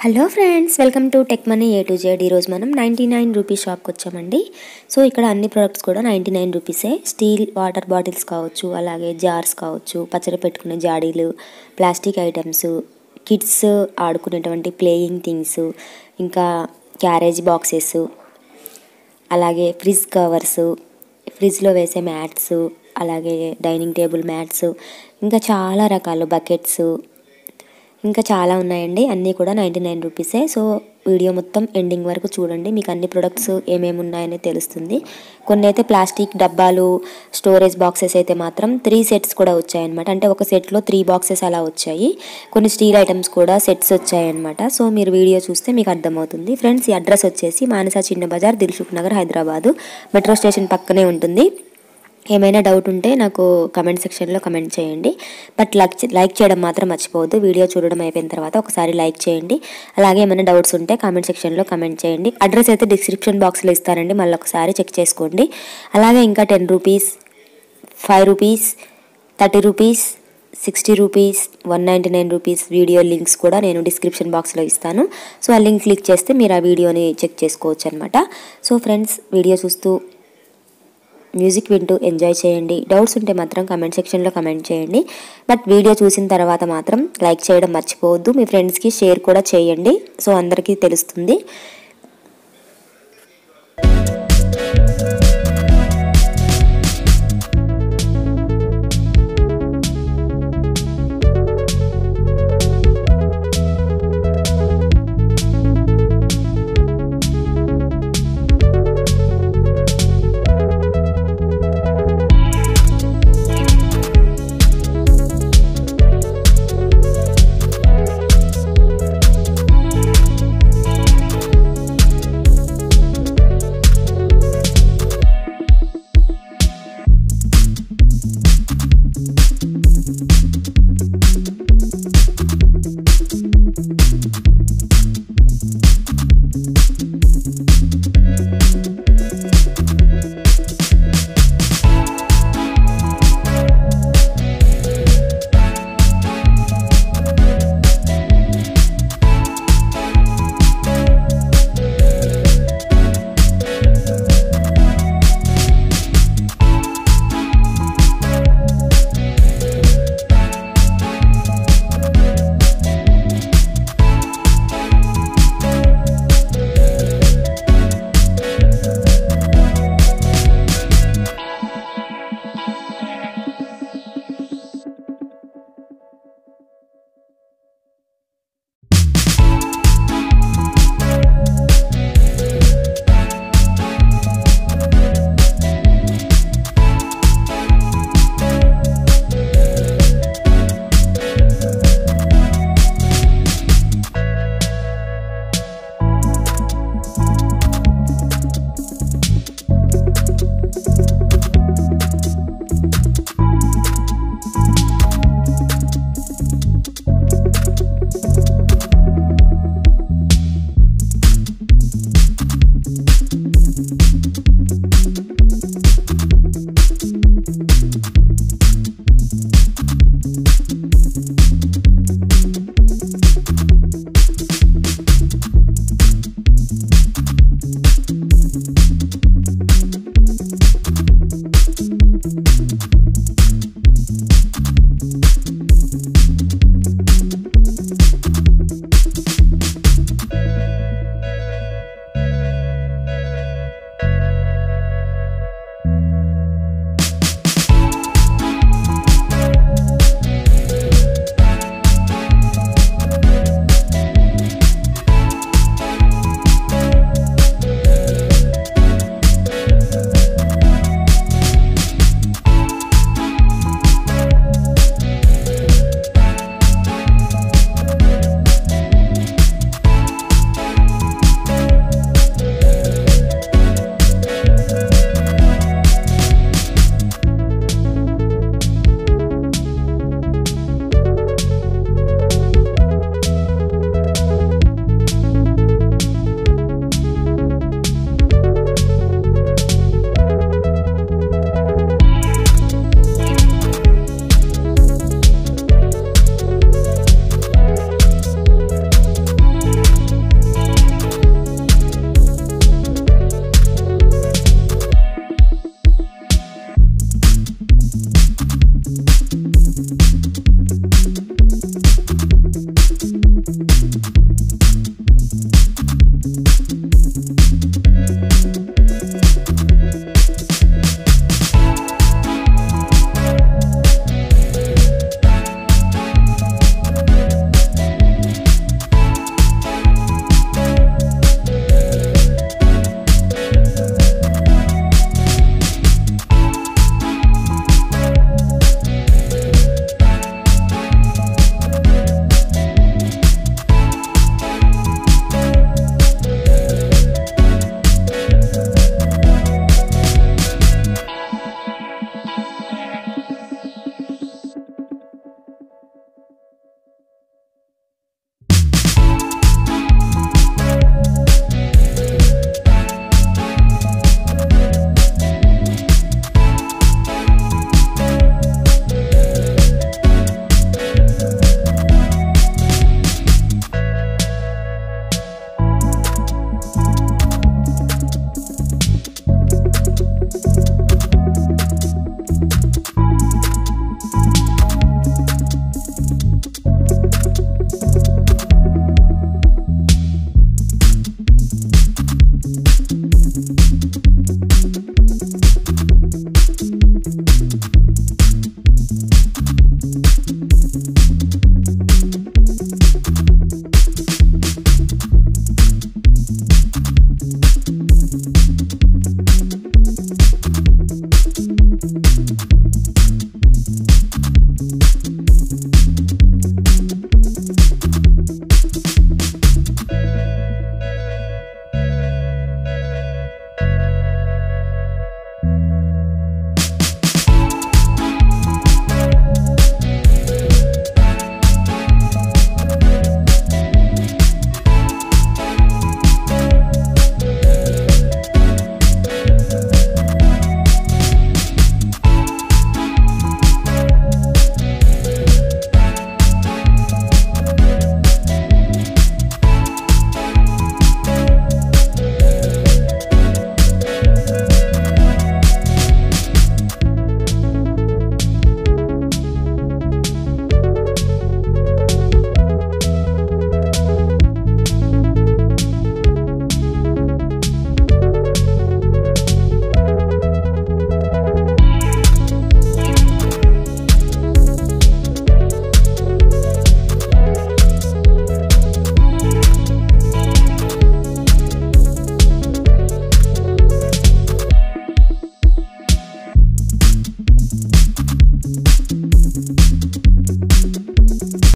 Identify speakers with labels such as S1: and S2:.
S1: hello friends welcome to tech money A to Z ఈరోజు మనం ninety nine rupees షాప్కి వచ్చామండి సో ఇక్కడ అన్ని ప్రోడక్ట్స్ కూడా నైంటీ నైన్ రూపీసే స్టీల్ వాటర్ బాటిల్స్ కావచ్చు అలాగే జార్స్ కావచ్చు పచ్చడి పెట్టుకునే జాడీలు ప్లాస్టిక్ ఐటమ్స్ కిడ్స్ ఆడుకునేటువంటి ప్లేయింగ్ థింగ్స్ ఇంకా క్యారేజ్ బాక్సెస్ అలాగే ఫ్రిడ్జ్ కవర్స్ ఫ్రిడ్జ్లో వేసే మ్యాట్స్ అలాగే డైనింగ్ టేబుల్ మ్యాట్స్ ఇంకా చాలా రకాలు బకెట్స్ ఇంకా చాలా ఉన్నాయండి అన్నీ కూడా నైంటీ నైన్ రూపీసే సో వీడియో మొత్తం ఎండింగ్ వరకు చూడండి మీకు అన్ని ప్రొడక్ట్స్ ఏమేమి ఉన్నాయని తెలుస్తుంది కొన్ని అయితే ప్లాస్టిక్ డబ్బాలు స్టోరేజ్ బాక్సెస్ అయితే మాత్రం త్రీ సెట్స్ కూడా వచ్చాయన్నమాట అంటే ఒక సెట్లో త్రీ బాక్సెస్ అలా వచ్చాయి కొన్ని స్టీల్ ఐటమ్స్ కూడా సెట్స్ వచ్చాయన్నమాట సో మీరు వీడియో చూస్తే మీకు అర్థమవుతుంది ఫ్రెండ్స్ ఈ అడ్రస్ వచ్చేసి మానస చిన్న బజార్ దిల్సుఖ్ నగర్ హైదరాబాదు మెట్రో స్టేషన్ పక్కనే ఉంటుంది ఏమైనా డౌట్ ఉంటే నాకు కమెంట్ సెక్షన్లో కమెంట్ చేయండి బట్ లైక్ లైక్ చేయడం మాత్రం మర్చిపోవద్దు వీడియో చూడడం అయిపోయిన తర్వాత ఒకసారి లైక్ చేయండి అలాగే ఏమైనా డౌట్స్ ఉంటే కామెంట్ సెక్షన్లో కమెంట్ చేయండి అడ్రస్ అయితే డిస్క్రిప్షన్ బాక్స్లో ఇస్తానండి మళ్ళీ ఒకసారి చెక్ చేసుకోండి అలాగే ఇంకా ten rupees five rupees thirty rupees sixty rupees one ninety nine rupees video links కూడా నేను డిస్క్రిప్షన్ బాక్స్లో ఇస్తాను సో ఆ లింక్ క్లిక్ చేస్తే మీరు ఆ వీడియోని చెక్ చేసుకోవచ్చు అనమాట సో ఫ్రెండ్స్ వీడియో చూస్తూ మ్యూజిక్ వింటూ ఎంజాయ్ చేయండి డౌట్స్ ఉంటే మాత్రం కమెంట్ సెక్షన్లో కమెంట్ చేయండి బట్ వీడియో చూసిన తర్వాత మాత్రం లైక్ చేయడం మర్చిపోవద్దు మీ ఫ్రెండ్స్కి షేర్ కూడా చేయండి సో అందరికీ తెలుస్తుంది
S2: Thank